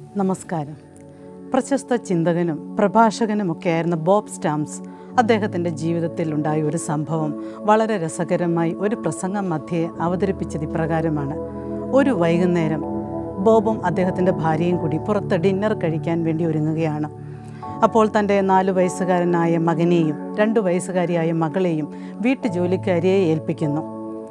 നമസ്കാരം പ്രശസ്ത ചിന്തകനും പ്രഭാഷകനുമൊക്കെയായിരുന്ന ബോബ് സ്റ്റാംസ് അദ്ദേഹത്തിൻ്റെ ജീവിതത്തിൽ ഉണ്ടായ ഒരു സംഭവം വളരെ രസകരമായി ഒരു പ്രസംഗം മധ്യേ അവതരിപ്പിച്ചത് ഇപ്രകാരമാണ് ഒരു വൈകുന്നേരം ബോബും അദ്ദേഹത്തിൻ്റെ ഭാര്യയും കൂടി പുറത്ത് ഡിന്നർ കഴിക്കാൻ വേണ്ടി ഒരുങ്ങുകയാണ് അപ്പോൾ തൻ്റെ നാലു വയസ്സുകാരനായ മകനെയും രണ്ടു വയസ്സുകാരിയായ മകളെയും വീട്ടുജോലിക്കാരിയെ ഏൽപ്പിക്കുന്നു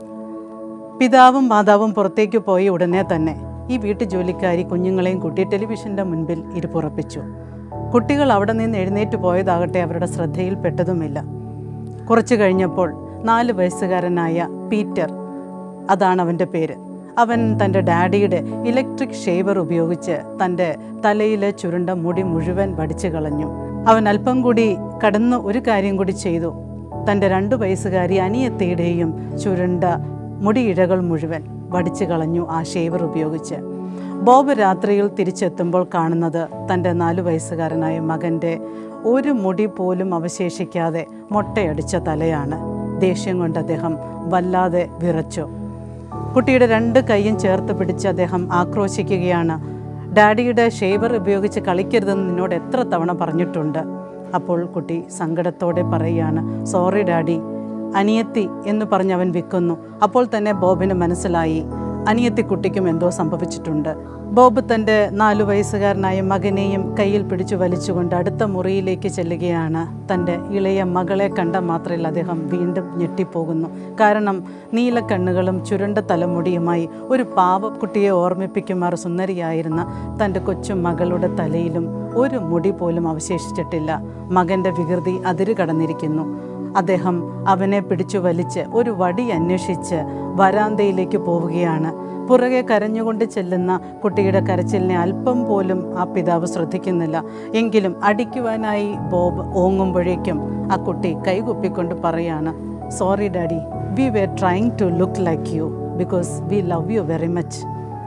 പിതാവും മാതാവും പുറത്തേക്ക് പോയി ഉടനെ തന്നെ ഈ വീട്ടുജോലിക്കാരി കുഞ്ഞുങ്ങളെയും കൂട്ടി ടെലിവിഷൻ്റെ മുൻപിൽ ഇരുപ്പുറപ്പിച്ചു കുട്ടികൾ അവിടെ നിന്ന് എഴുന്നേറ്റ് പോയതാകട്ടെ അവരുടെ ശ്രദ്ധയിൽപ്പെട്ടതുമില്ല കുറച്ചു കഴിഞ്ഞപ്പോൾ നാല് വയസ്സുകാരനായ പീറ്റർ അതാണ് അവൻ്റെ പേര് അവൻ തൻ്റെ ഡാഡിയുടെ ഇലക്ട്രിക് ഷേവർ ഉപയോഗിച്ച് തൻ്റെ തലയിലെ ചുരുണ്ട മുടി മുഴുവൻ വടിച്ചു കളഞ്ഞു അവൻ അല്പം കൂടി കടന്ന് ഒരു കാര്യം കൂടി ചെയ്തു തൻ്റെ രണ്ടു വയസ്സുകാരി അനിയത്തിയുടെയും ചുരുണ്ട മുടിയിഴകൾ മുഴുവൻ വടിച്ചു കളഞ്ഞു ആ ഷേവർ ഉപയോഗിച്ച് ബോബ് രാത്രിയിൽ തിരിച്ചെത്തുമ്പോൾ കാണുന്നത് തൻ്റെ നാലു വയസ്സുകാരനായ മകൻ്റെ ഒരു മുടി പോലും അവശേഷിക്കാതെ മൊട്ടയടിച്ച തലയാണ് ദേഷ്യം കൊണ്ട് അദ്ദേഹം വല്ലാതെ വിറച്ചു കുട്ടിയുടെ രണ്ട് കൈയും ചേർത്ത് പിടിച്ച് അദ്ദേഹം ആക്രോശിക്കുകയാണ് ഡാഡിയുടെ ഷേവർ ഉപയോഗിച്ച് കളിക്കരുതെന്ന് നിന്നോട് എത്ര തവണ പറഞ്ഞിട്ടുണ്ട് അപ്പോൾ കുട്ടി സങ്കടത്തോടെ പറയുകയാണ് സോറി ഡാഡി അനിയത്തി എന്ന് പറഞ്ഞ് അവൻ വിൽക്കുന്നു അപ്പോൾ തന്നെ ബോബിന് മനസ്സിലായി അനിയത്തി കുട്ടിക്കും എന്തോ സംഭവിച്ചിട്ടുണ്ട് ബോബ് തൻ്റെ നാലു വയസ്സുകാരനായ മകനെയും കയ്യിൽ പിടിച്ചു വലിച്ചുകൊണ്ട് അടുത്ത മുറിയിലേക്ക് ചെല്ലുകയാണ് തൻ്റെ ഇളയ മകളെ കണ്ട മാത്രയിൽ അദ്ദേഹം വീണ്ടും ഞെട്ടിപ്പോകുന്നു കാരണം നീലക്കണ്ണുകളും ചുരുണ്ട തലമുടിയുമായി ഒരു പാവക്കുട്ടിയെ ഓർമ്മിപ്പിക്കുമാർ സുന്ദരിയായിരുന്ന തൻ്റെ കൊച്ചു മകളുടെ തലയിലും ഒരു മുടി പോലും അവശേഷിച്ചിട്ടില്ല മകൻ്റെ വികൃതി അതിരു കടന്നിരിക്കുന്നു അദ്ദേഹം അവനെ പിടിച്ചു വലിച്ച് ഒരു വടി അന്വേഷിച്ച് വരാന്തയിലേക്ക് പോവുകയാണ് പുറകെ കരഞ്ഞുകൊണ്ട് ചെല്ലുന്ന കുട്ടിയുടെ കരച്ചിലിനെ അല്പം പോലും ആ പിതാവ് ശ്രദ്ധിക്കുന്നില്ല എങ്കിലും അടിക്കുവാനായി ബോബ് ഓങ്ങുമ്പോഴേക്കും ആ കുട്ടി കൈകുപ്പിക്കൊണ്ട് പറയാണ് sorry daddy we were trying to look like you because we love you very much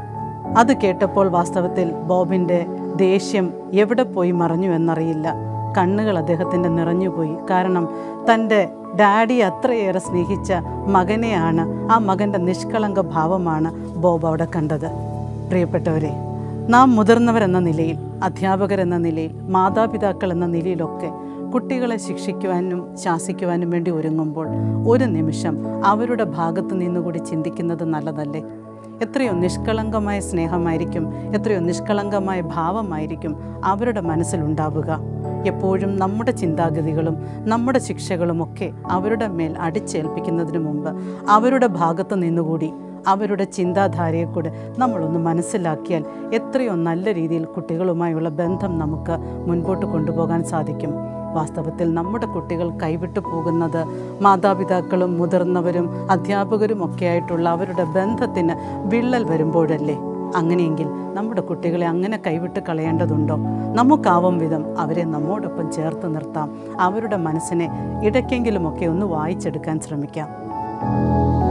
അത് കേട്ടപ്പോൾ വാസ്തവത്തിൽ ബോബിൻ്റെ ദേഷ്യം എവിടെ പോയി മറഞ്ഞു എന്നറിയില്ല കണ്ണുകൾ അദ്ദേഹത്തിൻ്റെ നിറഞ്ഞുപോയി കാരണം തൻ്റെ ഡാഡി അത്രയേറെ സ്നേഹിച്ച മകനെയാണ് ആ മകൻ്റെ നിഷ്കളങ്ക ഭാവമാണ് ബോബ് അവിടെ കണ്ടത് പ്രിയപ്പെട്ടവരെ നാം മുതിർന്നവരെന്ന നിലയിൽ അധ്യാപകരെന്ന നിലയിൽ മാതാപിതാക്കൾ എന്ന നിലയിലൊക്കെ കുട്ടികളെ ശിക്ഷിക്കുവാനും ശാസിക്കുവാനും വേണ്ടി ഒരുങ്ങുമ്പോൾ ഒരു നിമിഷം അവരുടെ ഭാഗത്ത് നിന്നുകൂടി ചിന്തിക്കുന്നത് നല്ലതല്ലേ എത്രയോ നിഷ്കളങ്കമായ സ്നേഹമായിരിക്കും എത്രയോ നിഷ്കളങ്കമായ ഭാവമായിരിക്കും അവരുടെ മനസ്സിലുണ്ടാവുക എപ്പോഴും നമ്മുടെ ചിന്താഗതികളും നമ്മുടെ ശിക്ഷകളുമൊക്കെ അവരുടെ മേൽ അടിച്ചേൽപ്പിക്കുന്നതിന് മുമ്പ് അവരുടെ ഭാഗത്ത് നിന്നുകൂടി അവരുടെ ചിന്താധാരയെ കൂടെ നമ്മളൊന്ന് മനസ്സിലാക്കിയാൽ എത്രയോ നല്ല രീതിയിൽ കുട്ടികളുമായുള്ള ബന്ധം നമുക്ക് മുൻപോട്ട് കൊണ്ടുപോകാൻ സാധിക്കും വാസ്തവത്തിൽ നമ്മുടെ കുട്ടികൾ കൈവിട്ടു പോകുന്നത് മാതാപിതാക്കളും മുതിർന്നവരും അധ്യാപകരും ഒക്കെ ആയിട്ടുള്ള അവരുടെ ബന്ധത്തിന് വിള്ളൽ വരുമ്പോഴല്ലേ അങ്ങനെയെങ്കിൽ നമ്മുടെ കുട്ടികളെ അങ്ങനെ കൈവിട്ട് കളയേണ്ടതുണ്ടോ നമുക്കാവും വിധം അവരെ നമ്മോടൊപ്പം ചേർത്ത് നിർത്താം അവരുടെ മനസ്സിനെ ഇടയ്ക്കെങ്കിലുമൊക്കെ ഒന്ന് വായിച്ചെടുക്കാൻ ശ്രമിക്കാം